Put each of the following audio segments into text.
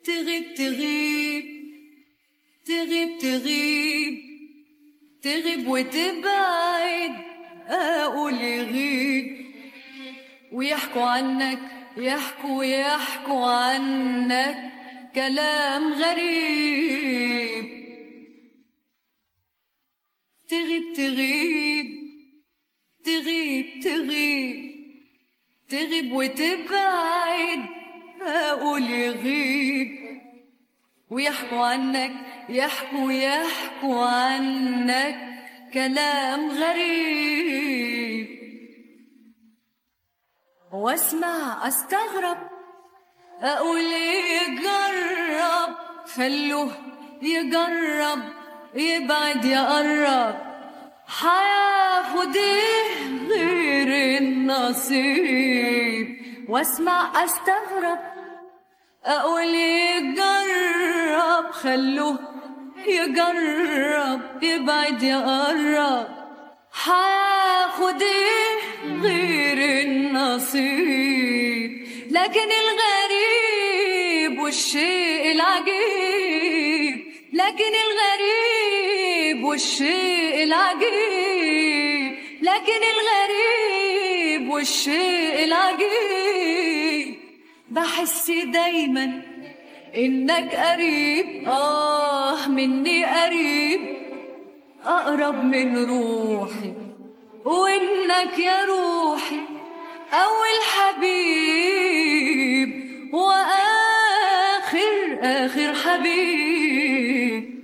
تغيب تغيب تغيب تغيب تغيب وتبعد اقول يغيب ويحكوا عنك يحكوا يحكوا عنك كلام غريب تغيب تغيب تغيب تغيب تغيب وتبعد اقول يغيب ويحكوا عنك يحكوا يحكوا عنك كلام غريب واسمع استغرب اقول يجرب خلوه يجرب يبعد يقرب حياخد ايه غير النصيب واسمع استغرب اقول يجرب خلوه يجرب يبعد يقرب حياخد ايه غير النصيب لكن الغريب والشيء العجيب لكن الغريب والشيء العجيب لكن الغريب والشيء العجيب بحس دايما انك قريب اه مني قريب اقرب من روحي وانك يا روحي اول حبيب واخر اخر حبيب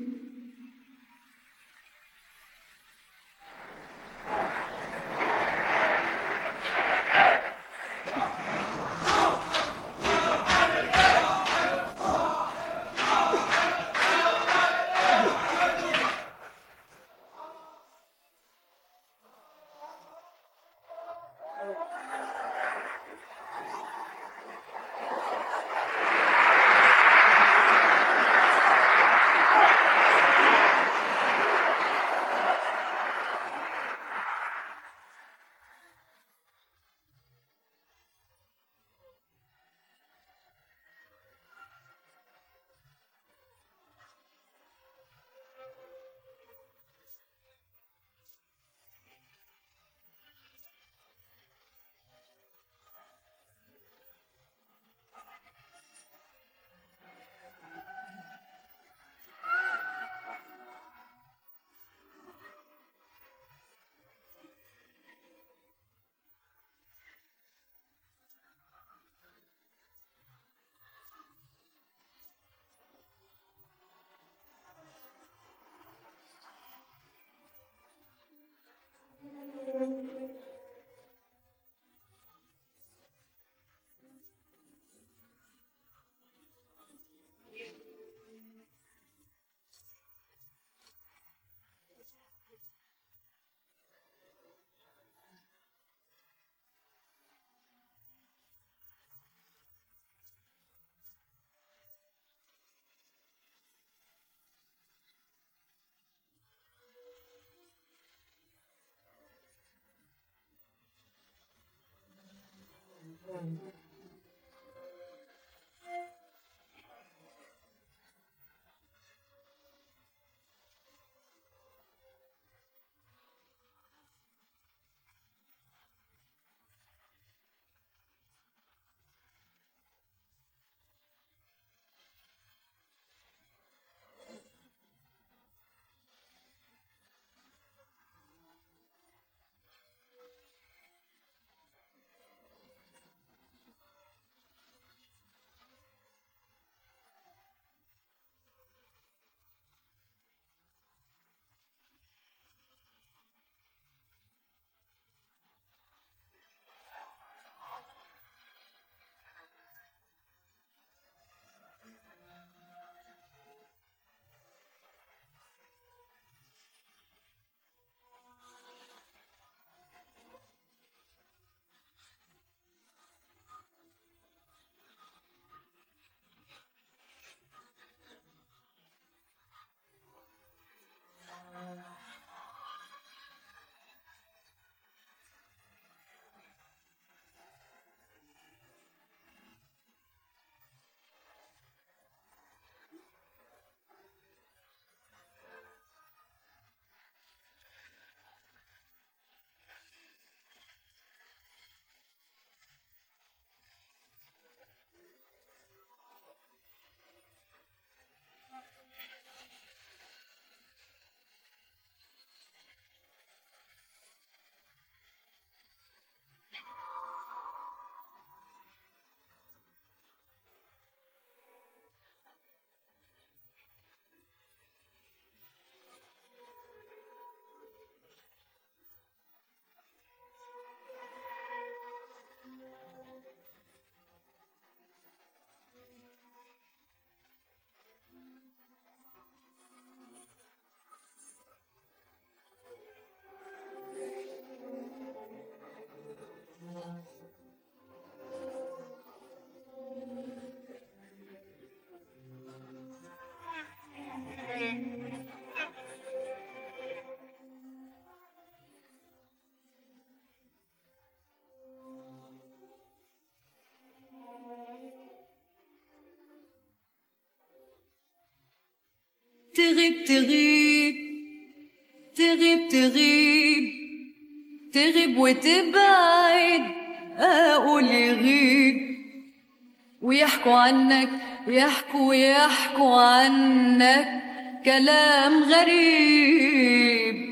تغيب تغيب تغيب تغيب تغيب وتبعد اقول يغيب ويحكوا عنك يحكوا يحكوا عنك كلام غريب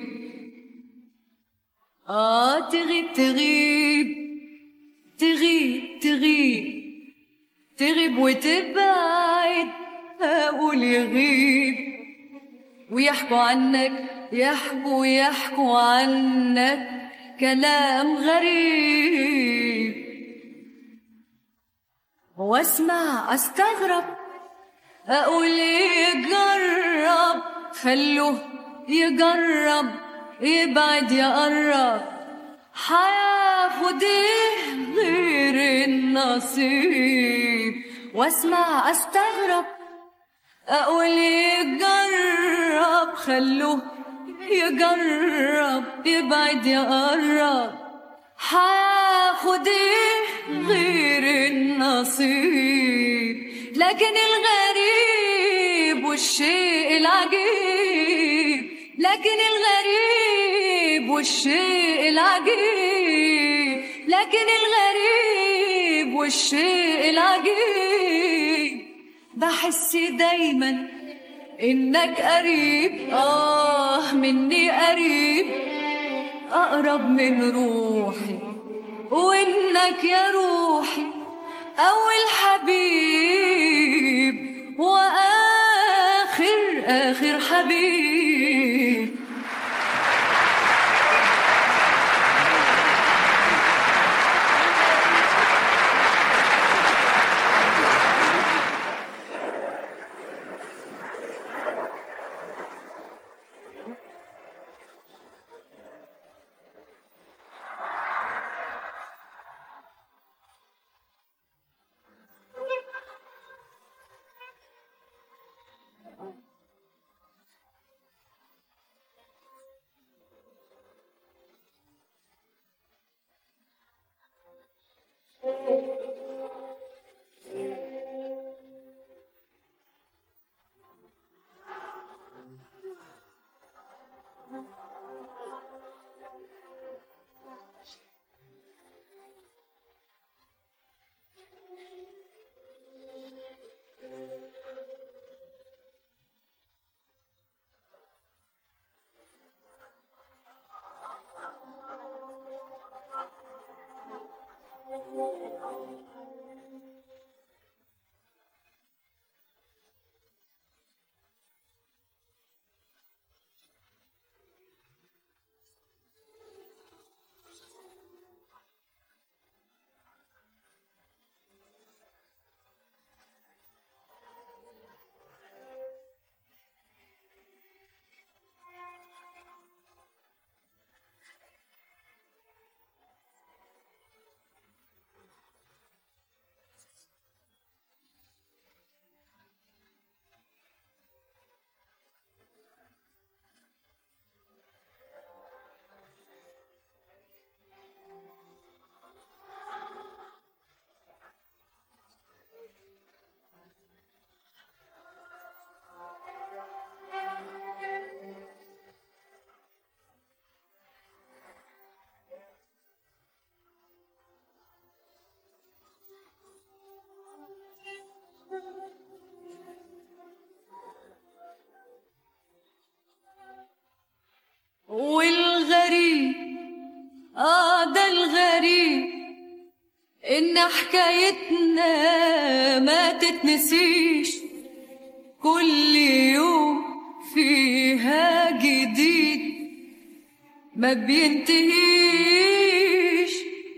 آه تغيب تغيب تغيب تغيب تغيب وتبعد أقول يغيب ويحكوا عنك يحكوا يحكوا عنك كلام غريب واسمع استغرب اقول يجرب خلوه يجرب يبعد يقرب حياخد ايه غير النصيب واسمع استغرب اقول يجرب خلوه يجرب يبعد يقرب حياخد ايه غير النصيب لكن الغريب والشيء العجيب لكن الغريب والشيء العجيب لكن الغريب والشيء العجيب بحس دايما انك قريب اه مني قريب اقرب من روحي وانك يا روحي اول حبيب واخر اخر حبيب والغريب اه ده الغريب ان حكايتنا ما تتنسيش كل يوم فيها جديد ما بينتهيش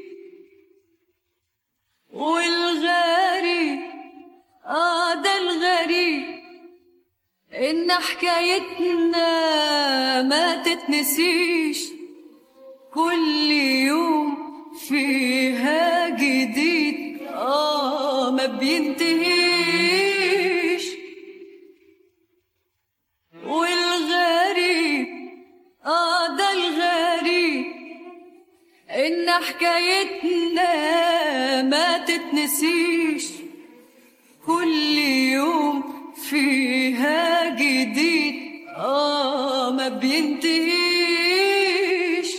والغريب اه ده الغريب إن حكايتنا ما تتنسيش كل يوم فيها جديد آه ما بينتهيش والغريب آه ده الغريب إن حكايتنا ما تتنسيش كل يوم فيها جديد آه ما بينتهيش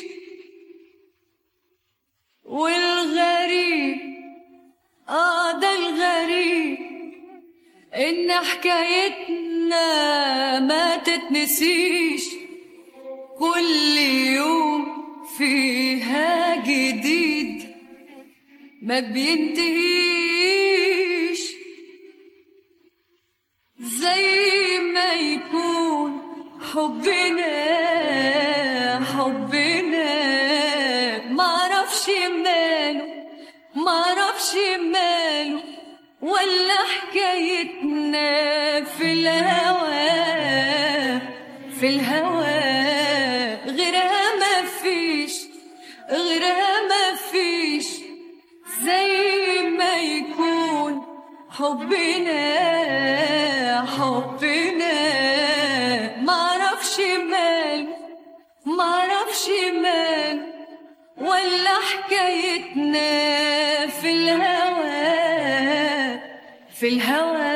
والغريب آه ده الغريب إن حكايتنا ما تتنسيش كل يوم فيها جديد ما بينتهيش زي ما يكون حبنا حبنا معرفش ماله معرفش ماله ولا حكايتنا في الهوى في الهوى غيرها ما فيش غيرها ما فيش زي ما يكون حبنا حبنا معرفش مال معرفش مال ولا حكايتنا في الهوى في الهوى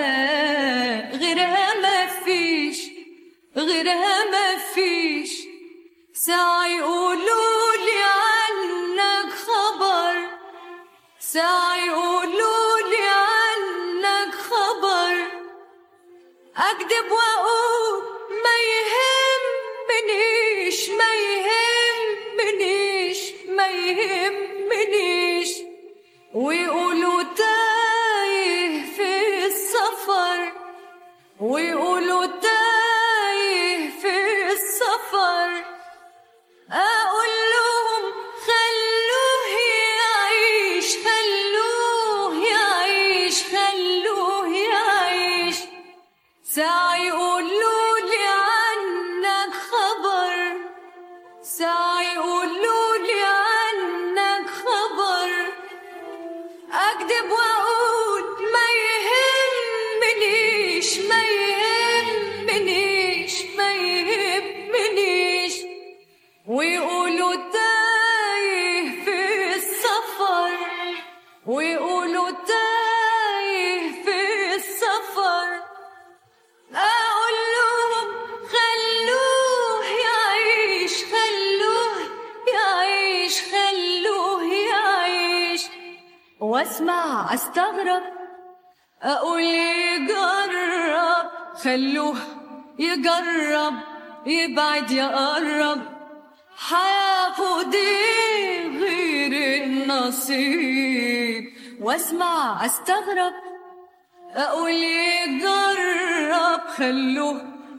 غيرها ما فيش غيرها ما فيش ساعة يقولوا لي عنك خبر ساعة يقولوا لي عنك خبر أكذب وأقول ما يهمنيش ما يهمنيش ما يهمنيش ويقولوا تايه في السفر ويقولوا تايه في السفر أقول لهم خلوه يعيش خلوه يعيش خلوه يعيش ساعة يقولوا لي عنك خبر ساعة يقولوا لي عنك خبر أكذب وأقول ما يهمنيش ما يهمنيش ما يهمنيش ويقولوا تايه في السفر ويقولوا تايه في السفر أقول لهم خلوه يعيش خلوه يعيش خلوه يعيش واسمع استغرب اقول يجرب خلوه يجرب يبعد يقرب هياخد ايه غير النصيب واسمع استغرب اقول يجرب خلوه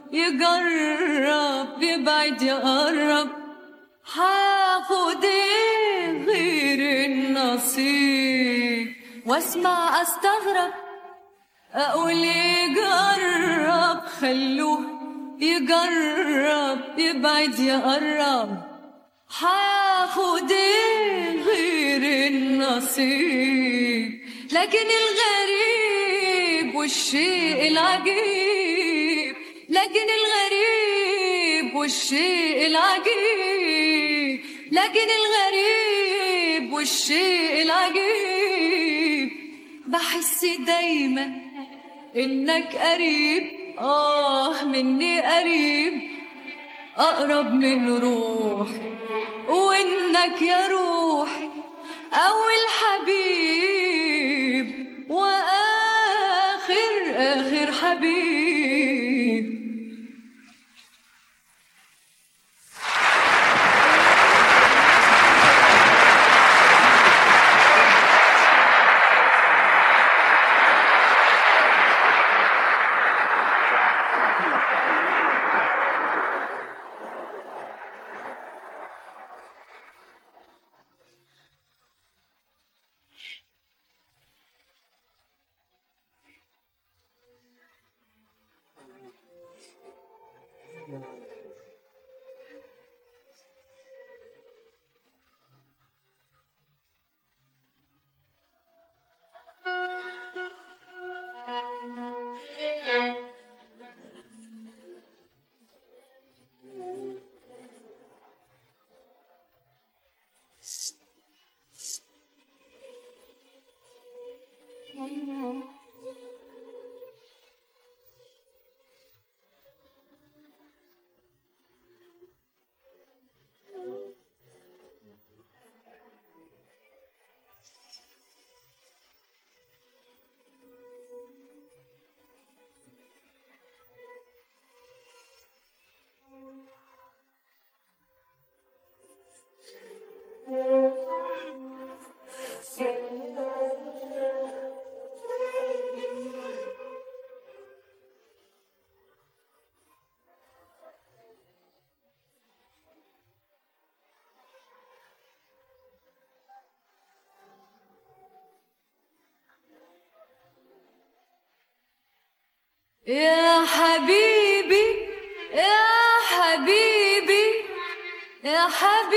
يجرب يبعد يقرب هاخد ايه غير النصيب واسمع استغرب اقول يجرب خلوه يجرب يبعد يقرب هاخد ايه غير النصيب لكن الغريب والشيء العجيب لكن الغريب والشيء العجيب لكن الغريب والشيء العجيب بحس دايما انك قريب اه مني قريب اقرب من روحي وانك يا روحي اول حبيب واخر اخر حبيب يا حبيبي يا حبيبي يا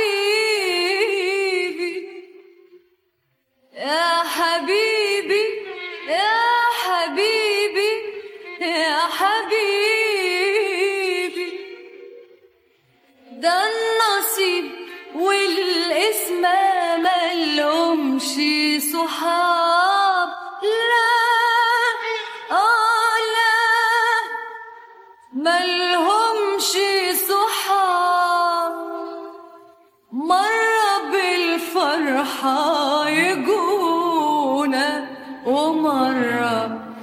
حبيبي يا حبيبي يا حبيبي يا حبيبي ده النصيب والاسم ملهمش صحاب لا آه لا ملهمش صحاب مرة بالفرحة يجونا ومرة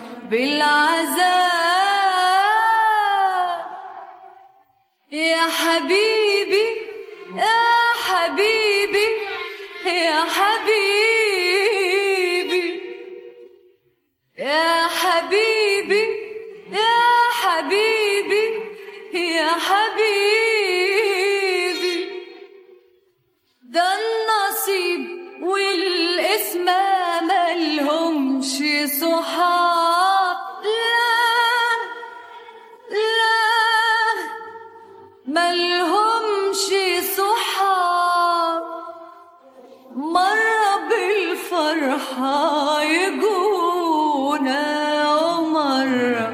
بالعذاب يا حبيبي يا حبيبي يا حبيبي يا حبيبي يا حبيبي يا حبيبي ده النصيب والاسم ملهمش صحاب لا لا ملهمش صحاب مرة بالفرحة يجونا ومرة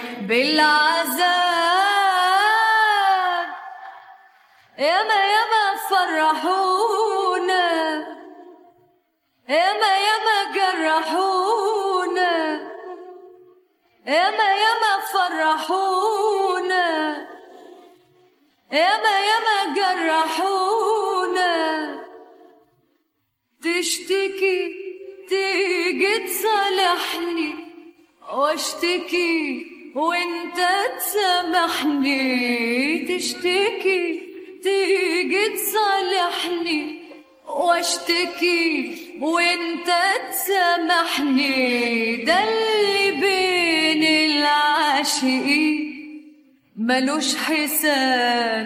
بالعذاب ياما ياما فرحونا ياما ياما جرحونا ياما ياما فرحونا ياما ياما جرحونا تشتكي تيجي تصالحني واشتكي وانت تسامحني تشتكي تيجي تصالحني واشتكي وانت تسامحني ده اللي بين العاشقين ملوش حساب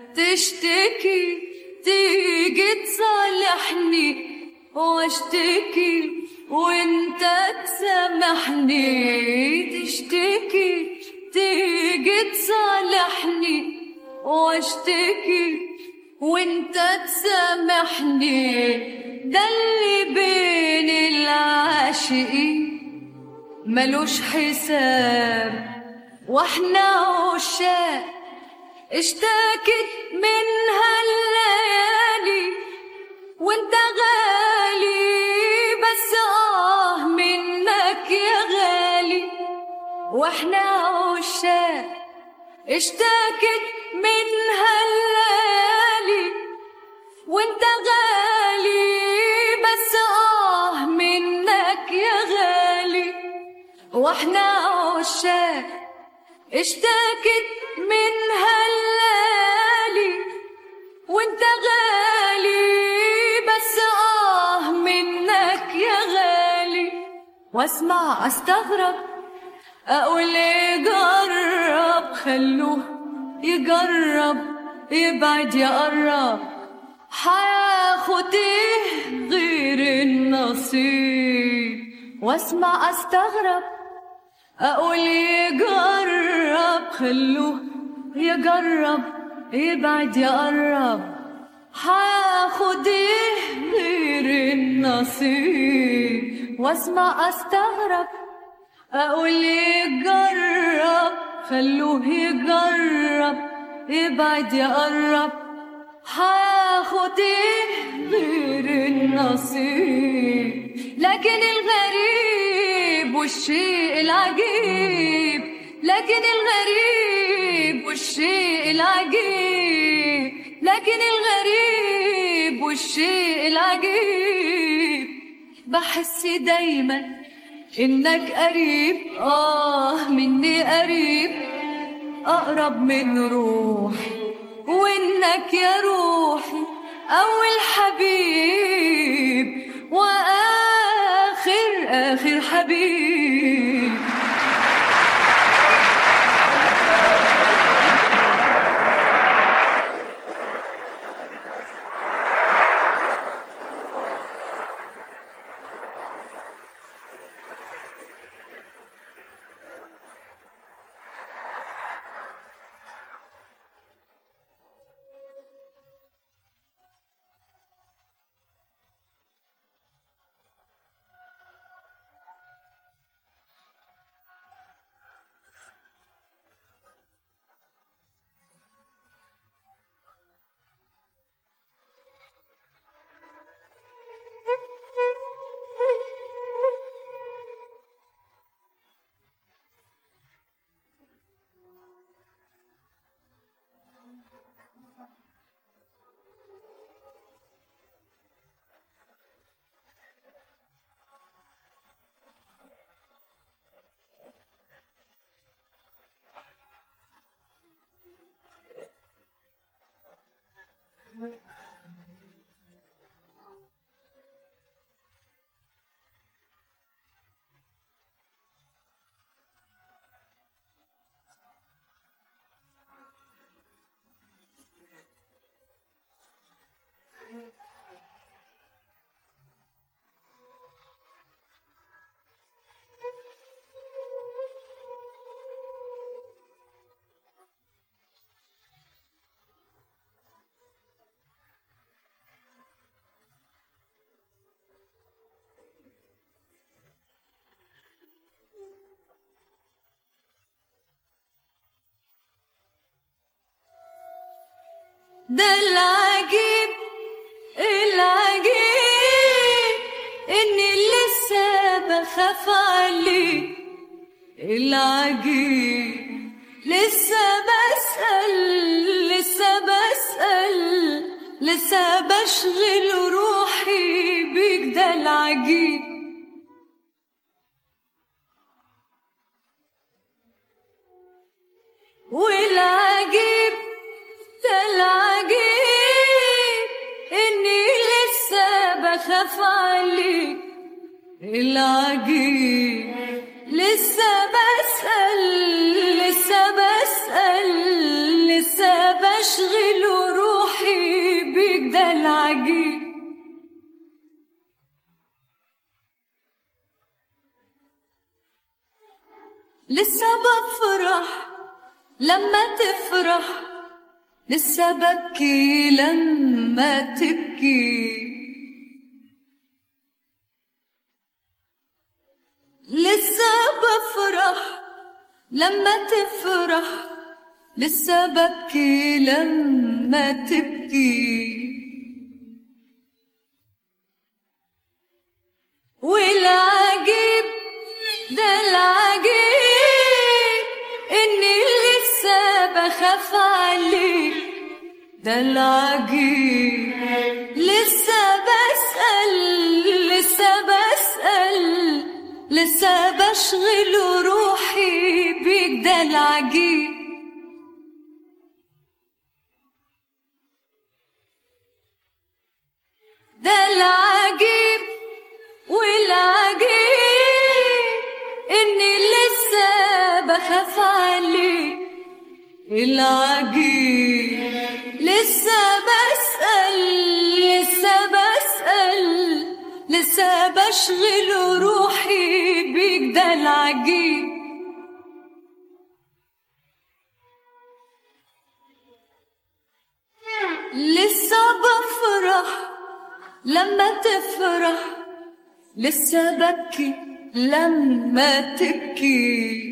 تشتكي تيجي تصالحني واشتكي وانت تسامحني تشتكي تيجي تصالحني واشتكي وانت تسامحني ده اللي بين العاشقين ملوش حساب واحنا عشاق اشتكت منها الليالي وانت غالي بس اه منك يا غالي واحنا عشاق اشتكت منها الليالي وانت غالي بس اه منك يا غالي واحنا عشاق اشتكت منها الليالي وانت غالي بس اه منك يا غالي واسمع استغرب اقول يجرب خلوه يجرب يبعد يقرب هياخد ايه غير النصيب واسمع استغرب اقول يجرب خلوه يجرب يبعد يقرب هاخد ايه غير النصيب واسمع استغرب اقول يجرب خلوه يجرب يبعد يقرب هاخد ايه غير النصيب لكن الغريب والشيء العجيب لكن الغريب والشيء العجيب لكن الغريب والشيء العجيب بحس دايما انك قريب اه مني قريب اقرب من روحي وانك يا روحي اول حبيب واخر اخر حبيب ده العجيب العجيب اني لسه بخاف عليه العجيب لسه بسأل لسه بسأل لسه بشغل روحي بيك ده العجيب والعجيب ده العجيب اني لسه بخاف عليك العجيب لسه بسأل لسه بسأل لسه بشغل روحي بيك ده العجيب لسه بفرح لما تفرح لسه ببكي لما تبكي لسه بفرح لما تفرح لسه ببكي لما تبكي والعجيب ده العجيب اني لسه بخاف عليك ده العجيب لسه بسأل لسه بسأل لسه بشغل روحي بيك ده العجيب ده العجيب والعجيب اني لسه بخاف عليك العجيب لسه بسأل لسه بسأل لسه بشغل روحي بيك ده العجيب لسه بفرح لما تفرح لسه ببكي لما تبكي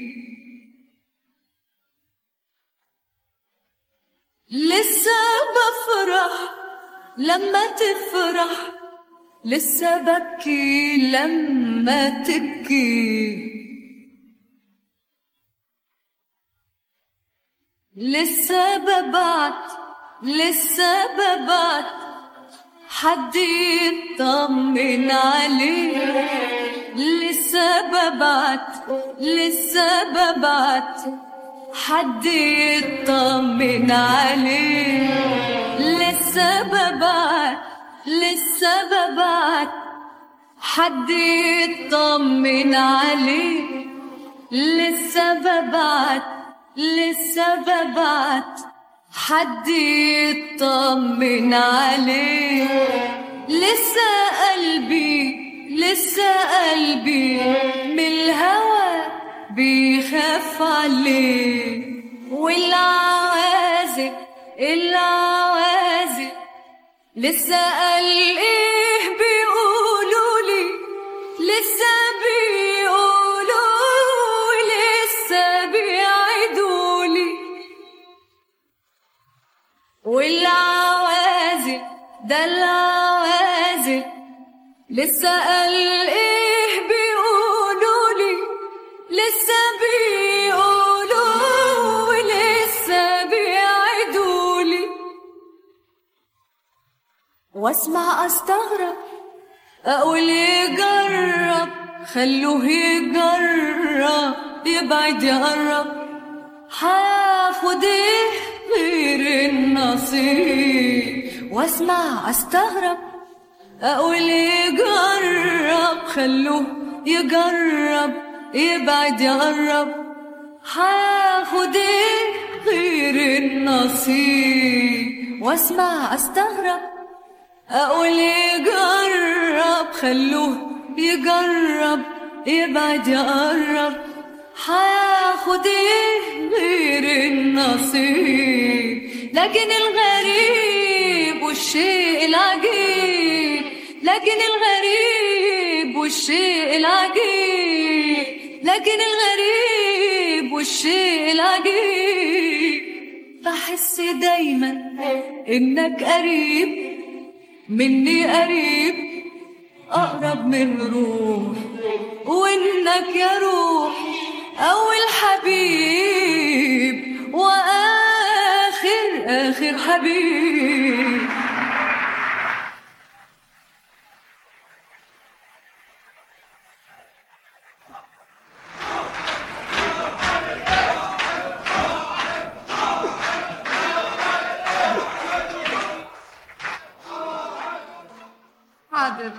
لسه بفرح لما تفرح لسه ببكي لما تبكي لسه ببعت لسه ببعت حد يطمن عليه لسه ببعت لسه ببعت حد يطمن عليه لسه ببعت لسه ببعت حد يطمن عليه لسه ببعت لسه ببعت حد يطمن عليه لسه قلبي لسه قلبي من الهوى بيخاف عليه والعوازل العوازل لسه قال ايه بيقولوا لي لسه بيقولوا لسه بيعيدوا لي والعوازل ده العوازل لسه قال ايه بيقولوا لي لسه بيقولوا لسه بيعيدوا لي واسمع استغرب اقول يجرب خلوه يجرب يبعد يقرب هاخد ايه غير النصيب واسمع استغرب اقول يجرب خلوه يجرب يبعد يقرب هاخد ايه غير النصيب واسمع استغرب اقول يجرب خلوه يجرب يبعد يقرب هاخد ايه غير النصيب لكن الغريب والشيء العجيب لكن الغريب والشيء العجيب لكن الغريب والشيء العجيب بحس دايما انك قريب مني قريب اقرب من روح وانك يا روح اول حبيب واخر اخر حبيب حاضر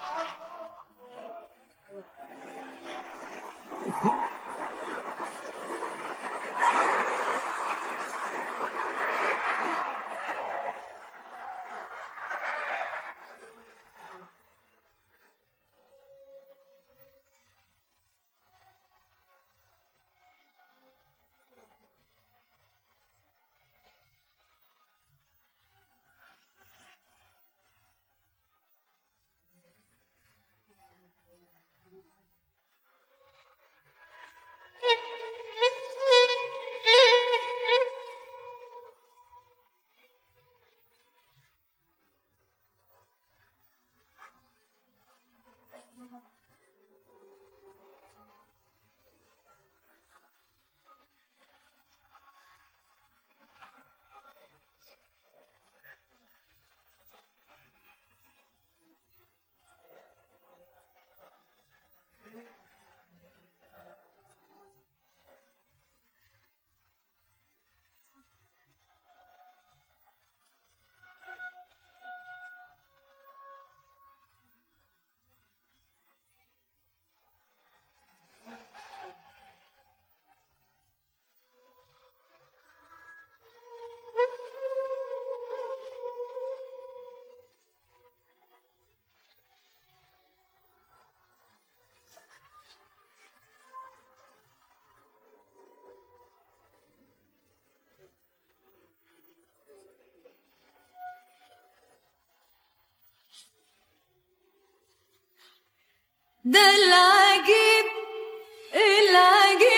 ده العجيب العجيب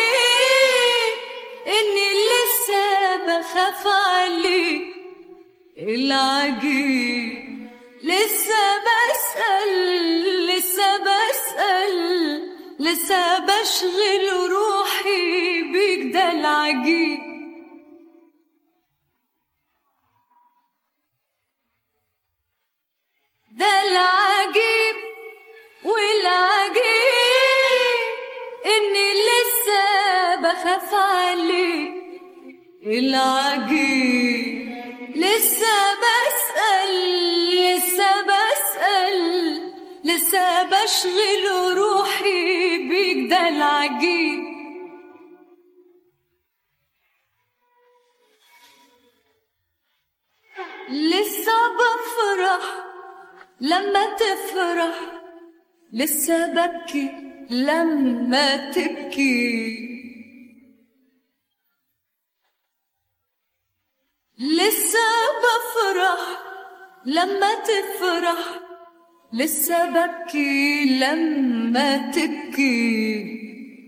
اني لسه بخاف عليه العجيب لسه بسأل لسه بسأل لسه بشغل روحي بيك ده العجيب ده العجيب والعجيب اني لسه بخاف عليه العجيب لسه بسأل لسه بسأل لسه بشغل روحي بيك ده العجيب لسه بفرح لما تفرح لسه ببكي لما تبكي لسه بفرح لما تفرح لسه ببكي لما تبكي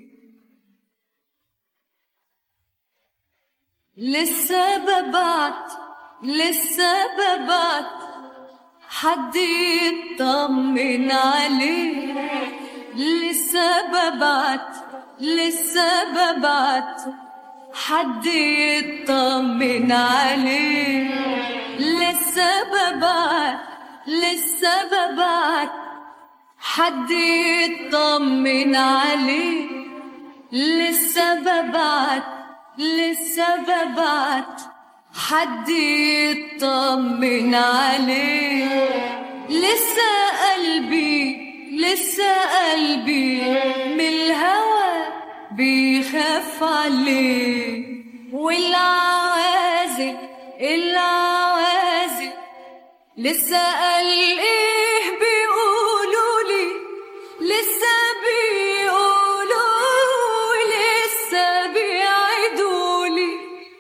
لسه ببعت لسه ببعت حد يطمن عليه لسه ببعت لسه ببعت حد يطمن عليه لسه ببعت لسه ببعت حد يطمن عليه لسه ببعت لسه ببعت حد يطمن عليه لسه قلبي لسه قلبي من الهوى بيخاف عليه والعوازل العوازل لسه قال ايه بيقولوا لي لسه بيقولوا لسه بيعيدوا لي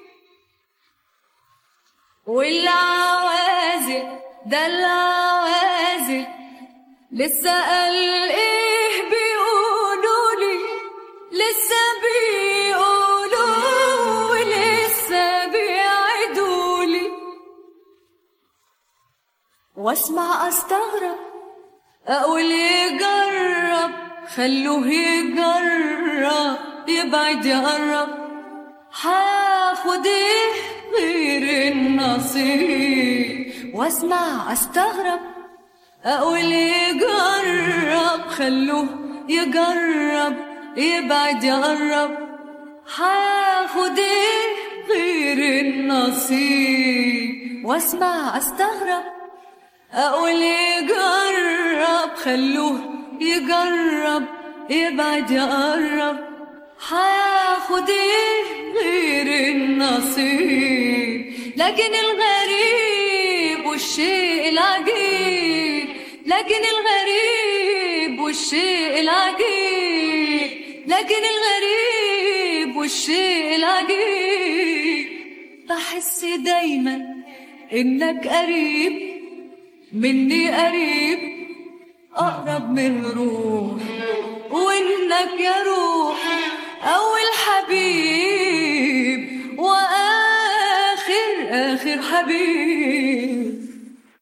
والعوازل ده العوازل لسه قال ايه بيقولوا لي لسه بيقولوا لسه بيعيدوا لي واسمع استغرب اقول يجرب خلوه يجرب يبعد يقرب هاخد ايه غير النصيب واسمع استغرب اقول يجرب خلوه يجرب يبعد يقرب هاخد ايه غير النصيب واسمع استغرب اقول يجرب خلوه يجرب يبعد يقرب هاخد ايه غير النصيب لكن الغريب والشيء العجيب لكن الغريب والشيء العجيب لكن الغريب والشيء العجيب بحس دايما انك قريب مني قريب اقرب من روح وانك يا روح اول حبيب واخر اخر حبيب